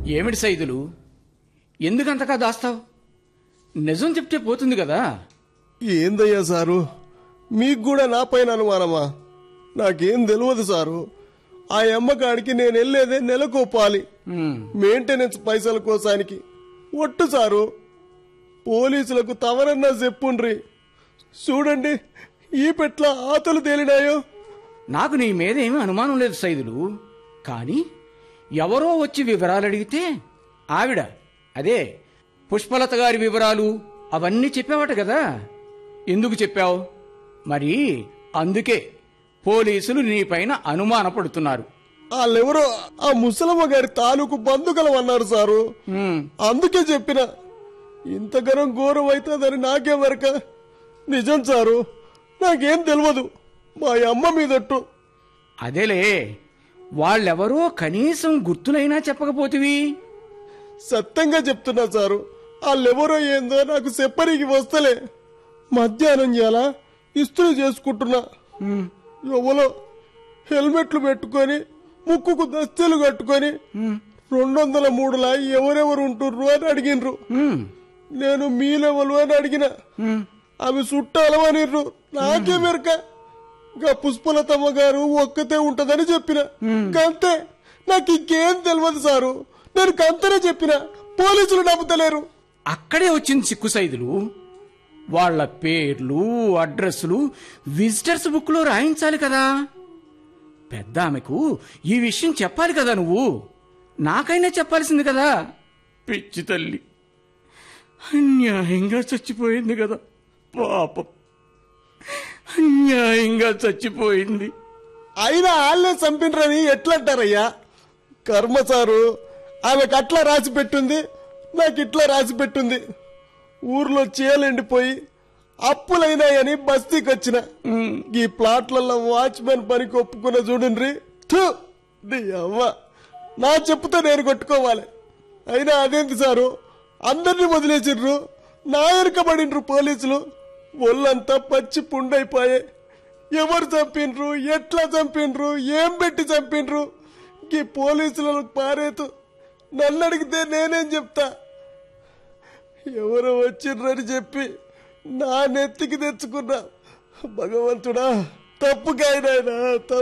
ఏమిటి సైదులు ఎందుకంతగా దాస్తావు నిజం చెప్తే పోతుంది కదా ఏందయ్యా సారు మీకు కూడా నా పైన అనుమానమా నాకేం తెలియదు సారు ఆ అమ్మకాడికి నేను వెళ్ళేదే నెలకోపాలి ఉమ్, మెయింటెనెన్స్ పైసల కోసానికి ఒట్టు సారు పోలీసులకు తవరన్నా చెప్పుండ్రి చూడండి ఈ పెట్ల ఆతలు తేలినాయో నాకు నీ మీద ఏమీ అనుమానం లేదు సైదులు కానీ ఎవరో వచ్చి వివరాలు అడిగితే ఆవిడ అదే పుష్పలత గారి వివరాలు అవన్నీ చెప్పావట కదా ఎందుకు చెప్పావు మరి అందుకే పోలీసులు నీపైన అనుమానపడుతున్నారు వాళ్ళెవరో ఆ ముసలమ్మ గారి తాలూకు బంధుకలం అన్నారు సారు ఉమ్, అందుకే చెప్పిన ఇంతకనం ఘోరం అవుతుందని నాకే వరక నిజం సారు నాకేం తెలియదు మా అమ్మ మీదట్టు అదేలే వాళ్ళెవరో కనీసం గుర్తునైనా చెప్పకపోతివి సత్యంగా చెప్తున్నా సారు వాళ్ళెవరో ఏందో నాకు చెప్పరికి వస్తలే మధ్యాహ్నం చేయాలా ఇస్త్రీ చేసుకుంటున్నా ఉమ్, ఎవలో హెల్మెట్లు పెట్టుకొని ముక్కుకు దస్తీలు కట్టుకొని ఉమ్, రెండు వందల మూడులా ఎవరెవరు ఉంటుర్రు అని అడిగిన్రు ఉమ్, నేను మీ లెవెల్ అని అడిగిన ఉమ్. అవి చుట్టాలవనిర్రు నాకే మెరక గా పుష్పలతమ్మ గారు ఒక్కతే ఉంటదని చెప్పిన గంతే నాకు ఇంకేం తెలియదు సారు నేను గంతనే చెప్పిన పోలీసులు నమ్ముతలేరు అక్కడే వచ్చింది సిక్కు సైదులు వాళ్ళ పేర్లు అడ్రస్లు విజిటర్స్ బుక్ లో రాయించాలి కదా పెద్ద ఆమెకు ఈ విషయం చెప్పాలి కదా నువ్వు నాకైనా చెప్పాల్సింది కదా పిచ్చి తల్లి అన్యాయంగా చచ్చిపోయింది కదా పాపం అన్యాయంగా చచ్చిపోయింది అయినా వాళ్ళే చంపినరని ఎట్లంటారయ్యా కర్మ సారు ఆమెకు అట్లా రాసి పెట్టుంది నాకు ఇట్లా రాసి పెట్టుంది ఊర్లో చేలండిపోయి అప్పులైనాయని బస్తీకి వచ్చిన ఈ ప్లాట్లలో వాచ్మెన్ పనికి ఒప్పుకున్న చూడండి థు, నీ అవ్వ నా చెప్పుతో నేను కొట్టుకోవాలి అయినా అదేంటి సారు అందరినీ వదిలేసిర్రు నా ఎరకబడినరు పోలీసులు ఒళ్ళంతా పచ్చి పుండైపోయాయి ఎవరు చంపినరు ఎట్లా చంపినరు ఏం పెట్టి చంపినరు ఈ పోలీసులకు పారేతు నన్ను అడిగితే నేనేం చెప్తా ఎవరో వచ్చిర్రని చెప్పి నా నెత్తికి తెచ్చుకున్నా భగవంతుడా తప్పుకాయనాయనా తప్పు